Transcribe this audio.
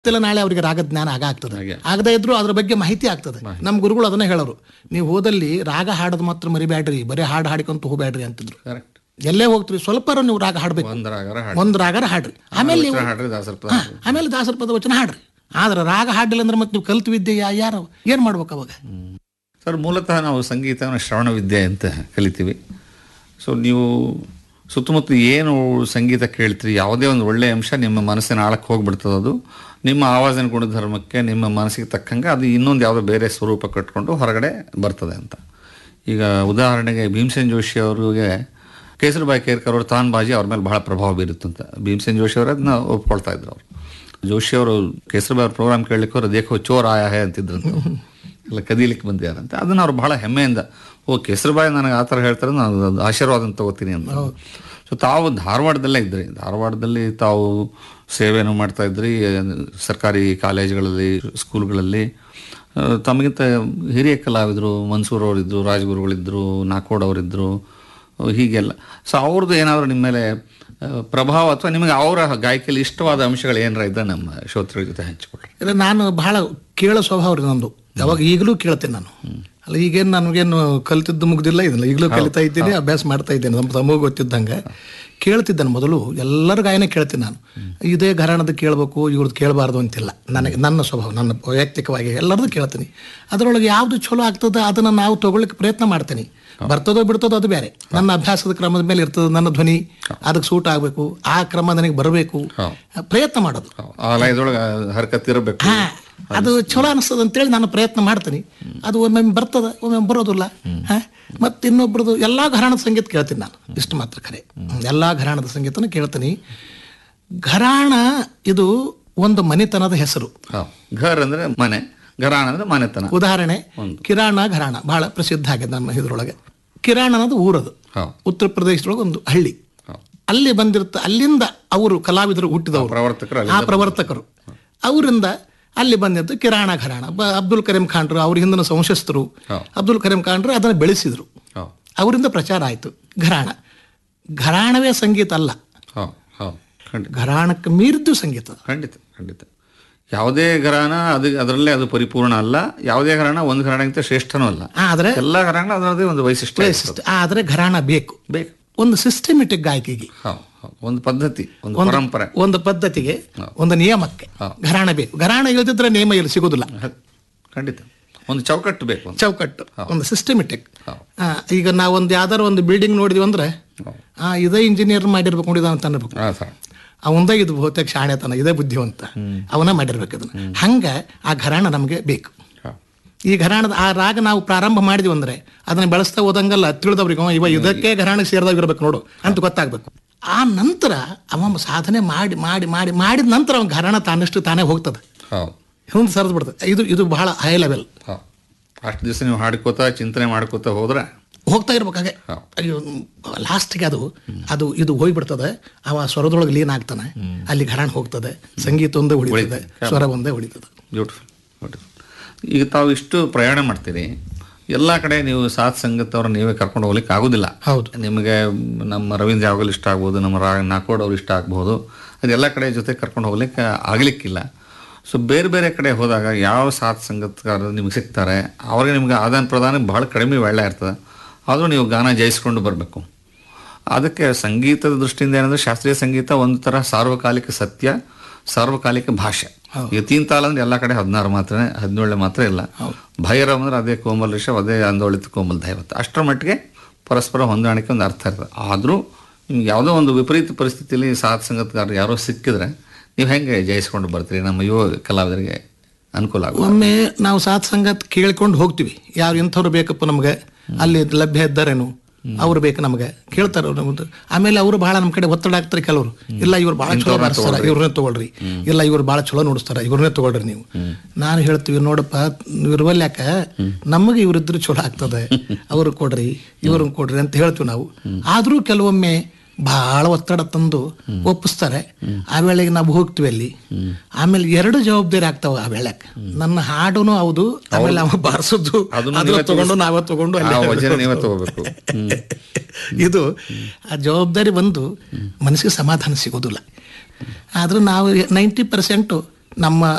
ಇಲ್ಲ ನಾಳೆ ಅವರಿಗೆ ರಾಗ ಜ್ಞಾನ ಆಗ ಆಗ್ತದೆ ಹಾಗೆ. ಆಗದೇ ಇದ್ರು ಅದ್ರ ಬಗ್ಗೆ ಮಾಹಿತಿ ಆಗ್ತದೆ ನಮ್ಮ ಗುರುಗಳು ಅದನ್ನ ಹೇಳೋರು ನೀವು ಹೋದಲ್ಲಿ ರಾಗ ಹಾಡೋದು ಮಾತ್ರ ಮರಿಬೇಡ್ರಿ ಬರೀ ಹಾಡು ಹಾಡಿಕೊಂತ ಹೋಗ್ಬೇಡ್ರಿ ಅಂತಿದ್ರು ಕರೆಕ್ಟ್ ಎಲ್ಲೇ ಹೋಗ್ತೀರಿ ಸ್ವಲ್ಪ ನೀವು ರಾಗ ಹಾಡ್ಬೇಕು ಒಂದರಾಗರ ಹಾಡು ಒಂದ್ ರಾಗರ ಹಾಡ್ರಿ ಆಮೇಲೆ ನೀವು ಹಾಡ್ರಿ ದಾಸರ ಪದ ಹಾ, ಆಮೇಲೆ ದಾಸರ ಪದ ವಚನ ಹಾಡ್ರಿ ಆದ್ರೆ ರಾಗ ಹಾಡಿಲ್ಲ ಅಂದ್ರೆ ಮತ್ತೆ ನೀವು ಕಲ್ತು ವಿದ್ಯೆ ಯಾ- ಯಾರು ಏನ್ ಮಾಡ್ಬೇಕು ಅವಾಗ ಸರ್ ಮೂಲತಃ ನಾವು ಸಂಗೀತವನ್ನು ಶ್ರವಣ ವಿದ್ಯೆ ಅಂತ ಕಲಿತೀವಿ ಸೊ ನೀವು ಸುತ್ತಮುತ್ತ ಏನು ಸಂಗೀತ ಕೇಳ್ತೀರಿ ಯಾವುದೇ ಒಂದು ಒಳ್ಳೆಯ ಅಂಶ ನಿಮ್ಮ ಮನಸ್ಸಿನ ಆಳಕ್ಕೆ ಹೋಗ್ಬಿಡ್ತದೆ ಅದು ನಿಮ್ಮ ಆವಾಜಿನ ಗುಣಧರ್ಮಕ್ಕೆ ನಿಮ್ಮ ಮನಸ್ಸಿಗೆ ತಕ್ಕಂಗೆ ಅದು ಇನ್ನೊಂದು ಯಾವುದೋ ಬೇರೆ ಸ್ವರೂಪ ಕಟ್ಕೊಂಡು ಹೊರಗಡೆ ಬರ್ತದೆ ಅಂತ ಈಗ ಉದಾಹರಣೆಗೆ ಭೀಮಸೇನ್ ಜೋಶಿ ಅವರಿಗೆ ಕೇಸರಿಬಾಯಿ ಕೇರ್ಕರ್ ಅವರು ತಾನ್ ಬಾಜಿ ಅವ್ರ ಮೇಲೆ ಬಹಳ ಪ್ರಭಾವ ಬೀರುತ್ತಂತ ಭೀಮಸೇನ್ ಜೋಶಿ ಅವರು ಅದನ್ನ ಒಪ್ಕೊಳ್ತಾ ಇದ್ರು ಅವರು ಜೋಶಿ ಅವರು ಕೇಸರಿಬಾಯಿ ಅವ್ರ ಪ್ರೋಗ್ರಾಮ್ ಕೇಳಲಿಕ್ಕೆ ಅವರು ದೇಖೋ ಚೋರ್ ಆಯ ಹೇ ಅಂತಿದ್ರಂತ ಎಲ್ಲ ಕದೀಲಿಕ್ಕೆ ಬಂದಿದ್ದಾರಂತೆ ಅದನ್ನ ಅವ್ರು ಬಹಳ ಹೆಮ್ಮೆಯಿಂದ ಓ ಕೇಸರಿಬಾಯಿ ನನಗೆ ಆ ಥರ ಹೇಳ್ತಾರೆ ನಾನು ಅದು ಆಶೀರ್ವಾದ ತಗೋತೀನಿ ಅಂತ ಸೊ ತಾವು ಧಾರವಾಡದಲ್ಲೇ ಇದ್ರಿ ಧಾರವಾಡದಲ್ಲಿ ತಾವು ಸೇವೆಯನ್ನು ಮಾಡ್ತಾ ಇದ್ರಿ ಸರ್ಕಾರಿ ಕಾಲೇಜುಗಳಲ್ಲಿ ಸ್ಕೂಲ್ಗಳಲ್ಲಿ ಆ, ತಮಗಿಂತ ಹಿರಿಯ ಕಲಾವಿದರು ಮನ್ಸೂರ್ ಅವರಿದ್ದರು ರಾಜಗುರುಗಳಿದ್ದರು ನಾಕೋಡ್ ಅವರಿದ್ದರು ಹೀಗೆಲ್ಲ ಸೊ ಅವ್ರದ್ದು ಏನಾದರೂ ನಿಮ್ಮ ಮೇಲೆ ಆ, ಪ್ರಭಾವ ಅಥವಾ ನಿಮಗೆ ಅವರ ಗಾಯಕಿಯಲ್ಲಿ ಇಷ್ಟವಾದ ಅಂಶಗಳು ಏನಾರ ಇದ್ದರೆ ನಮ್ಮ ಶ್ರೋತೃಗಳ ಜೊತೆ ಹಂಚಿಕೊಳ್ಳಿ ಇಲ್ಲ ನಾನು ಬಹಳ ಕೇಳೋ ಸ್ವಭಾವ ರೀ ನಂದು ಯಾವಾಗ ಈಗಲೂ ಕೇಳ್ತೇನೆ ನಾನು ಅಲ್ಲ ಈಗೇನು ನನಗೇನು ಕಲ್ತಿದ್ದು ಮುಗ್ದಿಲ್ಲ ಇದಲ್ಲ ಈಗಲೂ ಕಲಿತಾ ಇದ್ದೀನಿ ಅಭ್ಯಾಸ ಮಾಡ್ತಾ ಇದ್ದೇನೆ ನಮ್ಮ ತಮಗೂ ಗೊತ್ತಿದ್ದಂಗೆ ಕೇಳ್ತಿದ್ದೇನೆ ಮೊದಲು ಎಲ್ಲರ ಗಾಯನ ಕೇಳ್ತೀನಿ ನಾನು ಇದೇ ಘರಾಣದ ಕೇಳಬೇಕು ಇವ್ರದ್ದು ಕೇಳಬಾರ್ದು ಅಂತಿಲ್ಲ ನನಗೆ ನನ್ನ ಸ್ವಭಾವ ನನ್ನ ವೈಯಕ್ತಿಕವಾಗಿ ಎಲ್ಲರದ್ದು ಕೇಳ್ತೀನಿ ಅದರೊಳಗೆ ಯಾವುದು ಚಲೋ ಆಗ್ತದೆ ಅದನ್ನು ನಾವು ತಗೊಳ್ಳಿಕ್ಕೆ ಪ್ರಯತ್ನ ಮಾಡ್ತೀನಿ ಬರ್ತದೋ ಬಿಡ್ತದೋ ಅದು ಬೇರೆ ನನ್ನ ಅಭ್ಯಾಸದ ಕ್ರಮದ ಮೇಲೆ ಇರ್ತದೆ ನನ್ನ ಧ್ವನಿ ಅದಕ್ಕೆ ಸೂಟ್ ಆಗಬೇಕು ಆ ಕ್ರಮ ನನಗೆ ಬರಬೇಕು ಪ್ರಯತ್ನ ಮಾಡೋದು ಆ ಲಯದೊಳಗೆ ಹರ್ಕತ್ತಿರಬೇಕು ಹಾ ಅದು ಚಲೋ ಅನಿಸ್ತದ ಅಂತೇಳಿ ನಾನು ಪ್ರಯತ್ನ ಮಾಡ್ತೀನಿ ಅದು ಒಮ್ಮೊಮ್ಮೆ ಬರ್ತದ ಒಮ್ಮೊಮ್ಮೆ ಬರೋದಿಲ್ಲ ಹಾ ಮತ್ತೆ ಇನ್ನೊಬ್ರದ್ದು ಎಲ್ಲಾ ಘರಾಣದ ಸಂಗೀತ ಕೇಳ್ತೀನಿ ನಾನು ಇಷ್ಟು ಮಾತ್ರ ಖರೆ ಎಲ್ಲಾ ಘರಾಣದ ಸಂಗೀತನೂ ಕೇಳ್ತೀನಿ ಘರಾಣ ಇದು ಒಂದು ಮನೆತನದ ಹೆಸರು ಹಾಂ ಘರ್ ಅಂದ್ರೆ ಮನೆ ಘರಾಣ ಅಂದ್ರೆ ಮನೆತನ ಉದಾಹರಣೆ ಕಿರಾಣ ಘರಾಣ ಬಹಳ ಪ್ರಸಿದ್ಧ ಆಗಿದೆ ನಮ್ಮ ಇದ್ರೊಳಗೆ ಕಿರಾಣ ಅನ್ನೋದು ಊರದು ಹೌದು ಉತ್ತರ ಪ್ರದೇಶದೊಳಗೆ ಒಂದು ಹಳ್ಳಿ ಹೌದು ಅಲ್ಲಿ ಬಂದಿರ್ತ ಅಲ್ಲಿಂದ ಅವರು ಕಲಾವಿದರು ಹುಟ್ಟಿದವರು ಪ್ರವರ್ತಕರು ಅಲ್ಲಿ ಆ ಪ್ರವರ್ತಕರು ಅವರಿಂದ ಅಲ್ಲಿ ಬಂದಿದ್ದು ಕಿರಾಣ ಘರಾಣ ಬ- ಅಬ್ದುಲ್ ಕರೀಂ ಖಾನ್ರು ಅವ್ರ ಹಿಂದಿನ ವಂಶಸ್ಥರು ಹೌದು. ಅಬ್ದುಲ್ ಕರೀಂ ಖಾನ್ರು ಅದನ್ನು ಬೆಳೆಸಿದ್ರು ಹೌದು ಅವರಿಂದ ಪ್ರಚಾರ ಆಯಿತು ಘರಾಣ ಘರಾಣವೇ ಸಂಗೀತ ಅಲ್ಲ ಹೌದು ಹೌದು ಖಂಡಿತ ಘರಾಣಕ್ಕೆ ಮೀರಿದ್ದು ಸಂಗೀತ ಖಂಡಿತ ಖಂಡಿತ ಯಾವುದೇ ಘರಾಣ ಅದು ಅದರಲ್ಲೇ ಅದು ಪರಿಪೂರ್ಣ ಅಲ್ಲ ಯಾವುದೇ ಘರಾಣ ಒಂದು ಘರಾಣಕ್ಕಿಂತ ಶ್ರೇಷ್ಠನೂ ಅಲ್ಲ ಆದರೆ ಎಲ್ಲ ಘರಾಣ ಅದರದೇ ಒಂದು ವೈಶಿಷ್ಟ್ಯ ಇರ್ತದೆ. ಆದರೆ ಘರಾಣ ಬೇಕು ಬೇಕು ಒಂದು ಸಿಸ್ಟಮೆಟಿಕ್ ಗಾಯಕಿಗೆ ಹೌದು ಹೌದು ಒಂದು ಪದ್ಧತಿ ಒಂದು ಪರಂಪರೆ ಒಂದು ಪದ್ಧತಿಗೆ ಒಂದು ನಿಯಮಕ್ಕೆ ಘರಾಣ ಬೇಕು ಘರಾಣ ಇಲ್ಲದಿದ್ರೆ ನಿಯಮ ಇಲ್ಲಿ ಸಿಗೋದಿಲ್ಲ ಹ- ಖಂಡಿತ ಒಂದು ಚೌಕಟ್ಟು ಬೇಕು ಅಂತ ಚೌಕಟ್ಟು ಒಂದು ಸಿಸ್ಟಮೆಟಿಕ್ ಹೌದು. ಈಗ ನಾವೊಂದು ಯಾವ್ದಾರು ಒಂದು ಬಿಲ್ಡಿಂಗ್ ನೋಡಿದ್ವಿ ಅಂದ್ರೆ ಹೌದು. ಆ ಇದೇ ಇಂಜಿನಿಯರ್ ಮಾಡಿರ್ಬೇಕು ನೋಡಿದ ಅಂತ ಅನ್ಬೇಕು ಹಾಂ ಸರ್ ಅವಂದ ಇದು ಬಹುತೇಕ ಶಾಣೆತನ ಇದೇ ಬುದ್ಧಿವಂತ ಅವನ ಮಾಡಿರ್ಬೇಕು ಅದನ್ನ ಹಂಗ ಆ ಘರಾಣ ನಮಗೆ ಬೇಕು ಹಾಂ ಈ ಘರಾಣದ ಆ ರಾಗ ನಾವು ಪ್ರಾರಂಭ ಮಾಡಿದ್ವಿ ಅಂದ್ರೆ ಅದನ್ನ ಬೆಳೆಸ್ತಾ ಹೋದಂಗಲ್ಲ ತಿಳಿದವ್ರಿಗೆ ಅವ ಇವ ಇದಕ್ಕೆ ಘರಾಣಕ್ಕೆ ಸೇರಿದಾಗ ಇರ್ಬೇಕು ನೋಡು ಅಂತ ಗೊತ್ತಾಗ್ಬೇಕು ಆ ನಂತರ ಅವ ಸಾಧನೆ ಮಾಡಿ ಮಾಡಿ ಮಾಡಿ ಮಾಡಿದ ನಂತರ ಅವನ ಘರಾಣ ತಾನಷ್ಟು ತಾನೇ ಹೋಗ್ತದೆ ಹೌದು ಹಿಂದೆ ಸರಿದು ಬಿಡ್ತದೆ ಇದು ಇದು ಬಹಳ ಹೈ ಲೆವೆಲ್ ಹೌದು ಅಷ್ಟು ದಿವಸ ನೀವು ಹಾಡ್ಕೋತಾ ಚಿಂತನೆ ಮಾಡ್ಕೋತಾ ಹೋದ್ರೆ ಹೋಗ್ತಾ ಇರ್ಬೇಕಾಗೆ ಹೌದು. ಅಯ್ಯೋ ಲಾಸ್ಟ್ಗೆ ಅದು ಅದು ಇದು ಹೋಗ್ಬಿಡ್ತದೆ ಅವ ಸ್ವರದೊಳಗೆ ಲೀನ್ ಆಗ್ತಾನೆ ಅಲ್ಲಿ ಘರಾಣ ಹೋಗ್ತದೆ ಸಂಗೀತ ಒಂದೇ ಉಳಿತದೆ ಸ್ವರ ಒಂದೇ ಉಳಿತದೆ ಬ್ಯೂಟಿಫುಲ್ ಬ್ಯೂಟಿಫುಲ್ ಈಗ ತಾವು ಇಷ್ಟು ಪ್ರಯಾಣ ಮಾಡ್ತೀರಿ ಎಲ್ಲ ಕಡೆ ನೀವು ಸಾಥ್ ಸಂಗತ್ ನೀವೇ ಕರ್ಕೊಂಡು ಹೋಗ್ಲಿಕ್ಕೆ ಆಗೋದಿಲ್ಲ ಹೌದು. ನಿಮಗೆ ನಮ್ಮ ರವೀಂದ್ರ ಯಾವಾಗಲೂ ಇಷ್ಟ ಆಗ್ಬೋದು ನಮ್ಮ ರಾ ನಾಕೋಡ್ ಅವ್ರು ಇಷ್ಟ ಆಗ್ಬೋದು ಅದೆಲ್ಲ ಕಡೆ ಜೊತೆ ಕರ್ಕೊಂಡು ಹೋಗ್ಲಿಕ್ಕೆ ಆಗ್ಲಿಕ್ಕಿಲ್ಲ ಸೊ ಬೇರೆ ಬೇರೆ ಕಡೆ ಹೋದಾಗ ಯಾವ ಸಾಥ್ ಸಂಗತ್ಕಾರರು ನಿಮ್ಗೆ ಸಿಗ್ತಾರೆ ಅವ್ರಿಗೆ ನಿಮ್ಗೆ ಆದಾನ ಪ್ರದಾನ ಭಾಳ ಕಡಿಮೆ ವೇಳೆ ಇರ್ತದೆ ಆದರೂ ನೀವು ಗಾನ ಜಯಿಸ್ಕೊಂಡು ಬರಬೇಕು ಅದಕ್ಕೆ ಸಂಗೀತದ ದೃಷ್ಟಿಯಿಂದ ಏನಂದ್ರೆ ಶಾಸ್ತ್ರೀಯ ಸಂಗೀತ ಒಂದು ಥರ ಸಾರ್ವಕಾಲಿಕ ಸತ್ಯ ಸಾರ್ವಕಾಲಿಕ ಭಾಷೆ ಯತೀನ್ ತಾಳ ಅಂದ್ರೆ ಎಲ್ಲ ಕಡೆ ಹದಿನಾರು ಮಾತ್ರ ಹದಿನೇಳು ಮಾತ್ರ ಇಲ್ಲ ಭೈರವ್ ಅಂದ್ರೆ ಅದೇ ಕೋಮಲ್ ಋಷಭ್ ಅದೇ ಅಂದೋಳಿತ ಕೋಮಲ್ ದೈವತ್ ಅಷ್ಟರ ಮಟ್ಟಿಗೆ ಪರಸ್ಪರ ಹೊಂದಾಣಿಕೆ ಒಂದು ಅರ್ಥ ಇರ್ತದೆ ಆದರೂ ನಿಮ್ಗೆ ಯಾವುದೋ ಒಂದು ವಿಪರೀತ ಪರಿಸ್ಥಿತಿಯಲ್ಲಿ ಸಾಥ್ ಸಂಗತಗಾರರು ಯಾರೋ ಸಿಕ್ಕಿದ್ರೆ ನೀವು ಹೆಂಗೆ ಜಯಿಸ್ಕೊಂಡು ಬರ್ತೀರಿ ನಮ್ಮ ಯುವ ಕಲಾವಿದರಿಗೆ ಅನುಕೂಲ ಆಗುತ್ತೆ ಒಮ್ಮೆ ನಾವು ಸಾತ್ ಸಂಗತ್ ಕೇಳ್ಕೊಂಡು ಹೋಗ್ತೀವಿ ಯಾರು ಇಂಥವ್ರು ಬೇಕಪ್ಪ ನಮ್ಗೆ ಅಲ್ಲಿ ಲಭ್ಯ ಇದ್ದಾರೇನು ಅವ್ರು ಬೇಕು ನಮಗೆ ಕೇಳ್ತಾರೆ ಅವ್ರು ನಮ್ದು. ಆಮೇಲೆ ಅವರು ಬಹಳ ನಮ್ಮ ಕಡೆ ಒತ್ತಡ ಆಗ್ತಾರೆ ಕೆಲವರು ಇಲ್ಲ ಇವ್ರು ಬಹಳ ಚಲೋ ಮಾಡಿಸ್ತಾರ ಇವ್ರನ್ನೇ ತಗೊಳ್ರಿ ಇಲ್ಲ ಇವ್ರು ಬಹಳ ಚಲೋ ನೋಡಿಸ್ತಾರ ಇವ್ರನ್ನೇ ತಗೊಳ್ರಿ ನೀವು ನಾನು ಹೇಳ್ತೀವಿ ನೋಡಪ್ಪ ಇವ್ರವಲ್ ಯಾಕ ನಮಗೆ ಇವ್ರಿದ್ರು ಚಲೋ ಆಗ್ತದೆ ಅವ್ರು ಕೊಡ್ರಿ ಇವ್ರನ್ನ ಕೊಡ್ರಿ ಅಂತ ಹೇಳ್ತೀವಿ ನಾವು ಆದ್ರೂ ಕೆಲವೊಮ್ಮೆ ಬಹಳ ಒತ್ತಡ ತಂದು ಒಪ್ಪಿಸ್ತಾರೆ ಆ ವೇಳೆಗೆ ನಾವು ಹೋಗ್ತೀವಿ ಅಲ್ಲಿ ಆಮೇಲೆ ಎರಡು ಜವಾಬ್ದಾರಿ ಆಗ್ತಾವ ಆ ವೇಳೆಗೆ ನನ್ನ ಹಾಡುನು ಹೌದು ಆಮೇಲೆ ಅವ ಬಾರಿಸೋದು ಅದನ್ನು ಅದನ್ನ ನೀವೇ ತಗೊಂಡು ನಾವೇ ತಗೊಂಡು ಆ ಅಲ್ಲಿ ವಚನ ನೀವೇ ತಗೋಬೇಕು ಇದು ಆ ಜವಾಬ್ದಾರಿ ಬಂದು ಮನಸ್ಸಿಗೆ ಸಮಾಧಾನ ಸಿಗೋದಿಲ್ಲ ಆದ್ರೆ ನಾವು ನೈಂಟಿ ಪರ್ಸೆಂಟು ನಮ್ಮ